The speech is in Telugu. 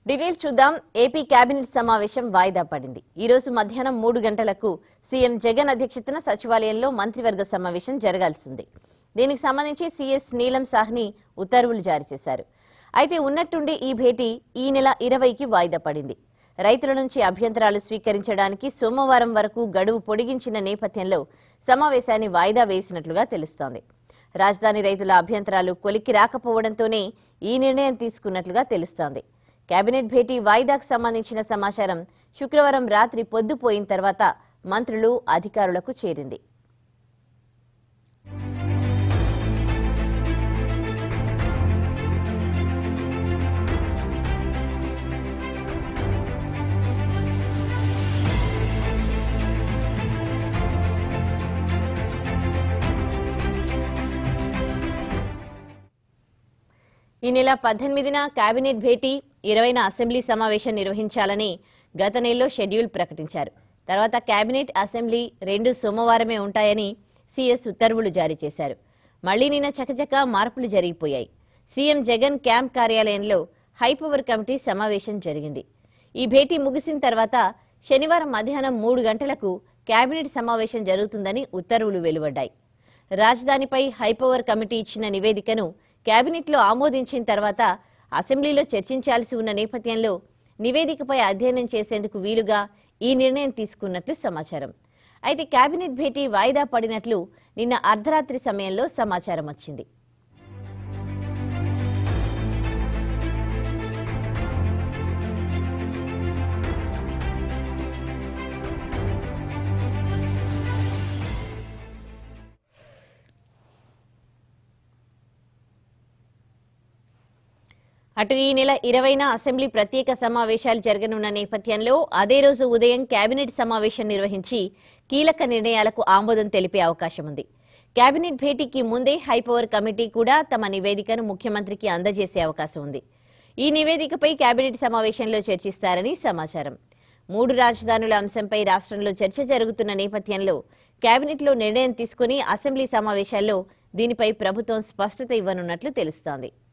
డీటెయిల్స్ చూద్దాం ఏపీ కేబినెట్ సమావేశం వాయిదా పడింది ఈ రోజు మధ్యాహ్నం మూడు గంటలకు సీఎం జగన్ అధ్యక్షతన సచివాలయంలో మంత్రివర్గ సమావేశం జరగాల్సింది దీనికి సంబంధించి సీఎస్ నీలం సాహ్ని ఉత్తర్వులు జారీ చేశారు అయితే ఉన్నట్టుండి ఈ భేటీ ఈ నెల ఇరవైకి వాయిదా పడింది రైతుల నుంచి అభ్యంతరాలు స్వీకరించడానికి సోమవారం వరకు గడువు పొడిగించిన నేపథ్యంలో సమావేశాన్ని వాయిదా వేసినట్లుగా తెలుస్తోంది రాజధాని రైతుల అభ్యంతరాలు కొలిక్కి రాకపోవడంతోనే ఈ నిర్ణయం తీసుకున్నట్లుగా తెలుస్తోంది కేబినెట్ భేటీ వాయిదాకు సంబంధించిన సమాచారం శుక్రవారం రాత్రి పొద్దుపోయిన తర్వాత మంత్రులు అధికారులకు చేరింది ఈ నెల పద్దెనిమిదిన కేబినెట్ భేటీ ఇరవైన అసెంబ్లీ సమావేశం నిర్వహించాలని గత నెలలో షెడ్యూల్ ప్రకటించారు తర్వాత కేబినెట్ అసెంబ్లీ రెండు సోమవారమే ఉంటాయని సీఎస్ ఉత్తర్వులు జారీ చేశారు మళ్లీ నిన్న చకచక మార్పులు జరిగిపోయాయి సీఎం జగన్ క్యాంప్ కార్యాలయంలో హైపవర్ కమిటీ సమావేశం జరిగింది ఈ భేటీ ముగిసిన తర్వాత శనివారం మధ్యాహ్నం మూడు గంటలకు కేబినెట్ సమావేశం జరుగుతుందని ఉత్తర్వులు వెలువడ్డాయి రాజధానిపై హైపవర్ కమిటీ ఇచ్చిన నివేదికను కేబినెట్లో ఆమోదించిన తర్వాత అసెంబ్లీలో చర్చించాల్సి ఉన్న నేపథ్యంలో నివేదికపై అధ్యయనం చేసేందుకు వీలుగా ఈ నిర్ణయం తీసుకున్నట్లు సమాచారం అయితే కేబినెట్ భేటీ వాయిదా పడినట్లు నిన్న అర్ధరాత్రి సమయంలో సమాచారం వచ్చింది అటు ఈ నెల ఇరవైన అసెంబ్లీ ప్రత్యేక సమావేశాలు జరగనున్న నేపథ్యంలో అదే రోజు ఉదయం కేబినెట్ సమావేశం నిర్వహించి కీలక నిర్ణయాలకు ఆమోదం తెలిపే అవకాశం ఉంది కేబినెట్ భేటీకి ముందే హైపవర్ కమిటీ కూడా తమ నివేదికను ముఖ్యమంత్రికి అందజేసే అవకాశం ఉంది ఈ నివేదికపై కేబినెట్ సమావేశంలో చర్చిస్తారని సమాచారం మూడు రాజధానుల అంశంపై రాష్ట్రంలో చర్చ జరుగుతున్న నేపథ్యంలో కేబినెట్లో నిర్ణయం తీసుకుని అసెంబ్లీ సమావేశాల్లో దీనిపై ప్రభుత్వం స్పష్టత ఇవ్వనున్నట్లు తెలుస్తోంది